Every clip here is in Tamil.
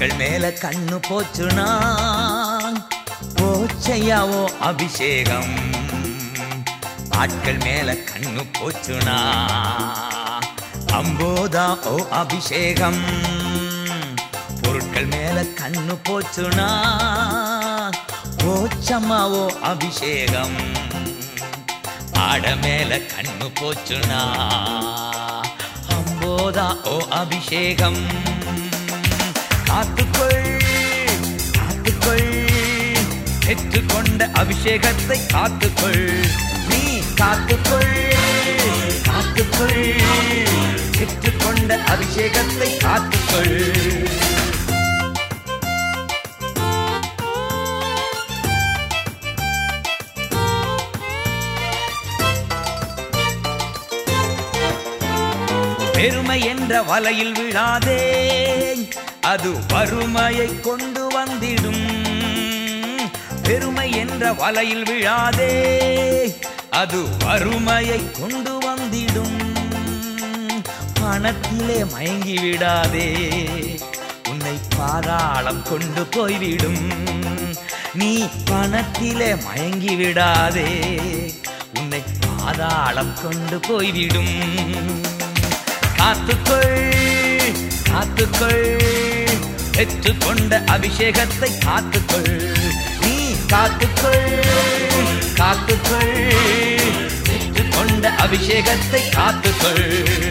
ஆட்கள் மேல கண்ணு போச்சுனா போச்சையாவோ அபிஷேகம் ஆட்கள் மேல கண்ணு போச்சுனா அம்போதா ஓ அபிஷேகம் பொருட்கள் மேல கண்ணு போச்சுனா போச்சம்மாவோ அபிஷேகம் ஆட மேல கண்ணு போச்சுனா அம்போதா ஓ அபிஷேகம் காத்துக்கொள் காத்துக்கொள் பெற்றுக்கொண்ட அபிஷேகத்தை காத்துக்கொள் நீ காத்துக்கொள் காத்துக்கொள் பெற்றுக்கொண்ட அபிஷேகத்தை காத்துக்கொள் பெருமை என்ற வலையில் விழாதே அது வறுமையை கொண்டு வந்திடும் பெருமை என்ற வலையில் விழாதே அது வறுமையை கொண்டு வந்திடும் பணத்திலே மயங்கி விடாதே உன்னை பாதாளம் கொண்டு போய்விடும் நீ பணத்திலே மயங்கி விடாதே உன்னை பாதாளம் கொண்டு போய்விடும் காத்துக்கொள் காத்துக்கொள் பெற்றுக்கொண்ட அபிஷேகத்தை காத்துக்கொள் நீ காத்துக்கொள் காத்துக்கொள் பெற்றுக்கொண்ட அபிஷேகத்தை காத்துக்கொள்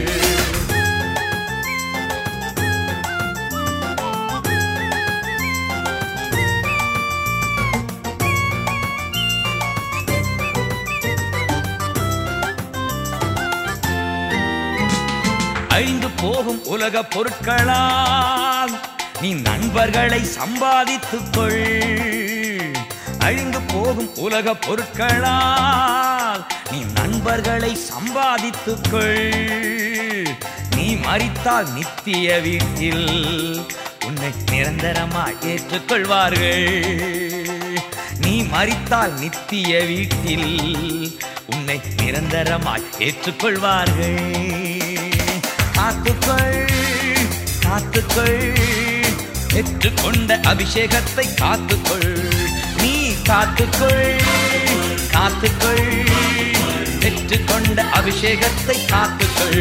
அழிந்து போகும் உலக பொருட்களால் நீ நண்பர்களை சம்பாதித்துக் கொள் அழிந்து போகும் உலக பொருட்களால் நீ நண்பர்களை சம்பாதித்துக் கொள் நீ மறித்தால் நித்திய வீட்டில் உன்னை நிரந்தரமாய் ஏற்றுக்கொள்வார்கள் நீ மறித்தால் நித்திய வீட்டில் உன்னை நிரந்தரமாய் ஏற்றுக்கொள்வார்கள் காத்துக்கொள் காத்துக்கொள் பெற்றுக்கொண்ட அபிஷேகத்தை காத்துக்கொள் நீ காத்துக்கொள் காத்துக்கொள் பெற்றுக்கொண்ட அபிஷேகத்தை காத்துக்கொள்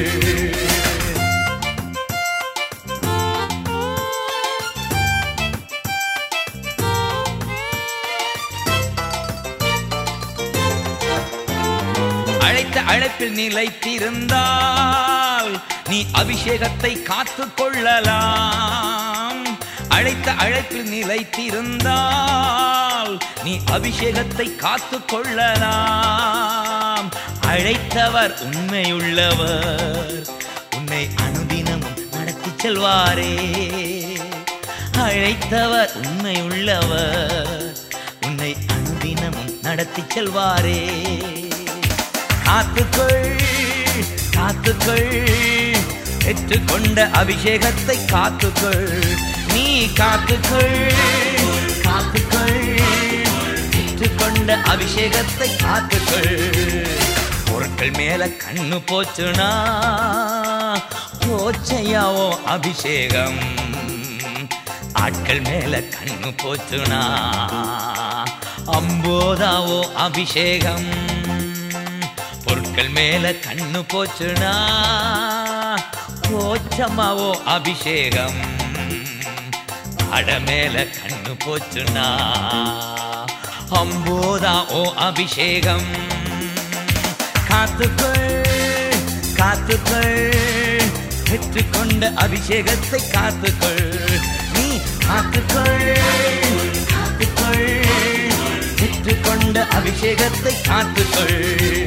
அழைத்த அழைப்பில் நிலைத்திருந்தால் நீ அபிஷேகத்தை காத்துக் கொள்ளலாம் அழைத்த அழைப்பில் நிலைத்திருந்தால் நீ அபிஷேகத்தை காத்துக் கொள்ளலாம் அழைத்தவர் உண்மையுள்ளவர் உன்னை அனுதினமும் நடத்தி செல்வாரே அழைத்தவர் உண்மையுள்ளவர் உன்னை அனுதினமும் நடத்தி செல்வாரே காத்துக்கொள் காத்துக்கொள் பெற்றுக்கொண்ட அபிஷேகத்தை காத்துக்கொள் நீ காத்துக்கொள் காத்துக்கொள் பெற்றுக்கொண்ட அபிஷேகத்தை காத்துக்கொள் பொருட்கள் மேல கண்ணு போச்சுனா போச்சையாவோ அபிஷேகம் ஆட்கள் மேல கண்ணு போச்சுனா அம்போதாவோ அபிஷேகம் பொருட்கள் மேல கண்ணு போச்சுனா போச்சம்மாவோ அபிஷேகம் அட மேல கண்ணு போச்சுனா அம்போதா ஓ அபிஷேகம் காத்துக்கொள் காத்துக்கொள் பெற்றுக்கொண்ட அபிஷேகத்தை காத்துக்கொள் நீ காத்துக்கொள் காத்துக்கொள் பெற்றுக்கொண்ட அபிஷேகத்தை காத்துக்கொள்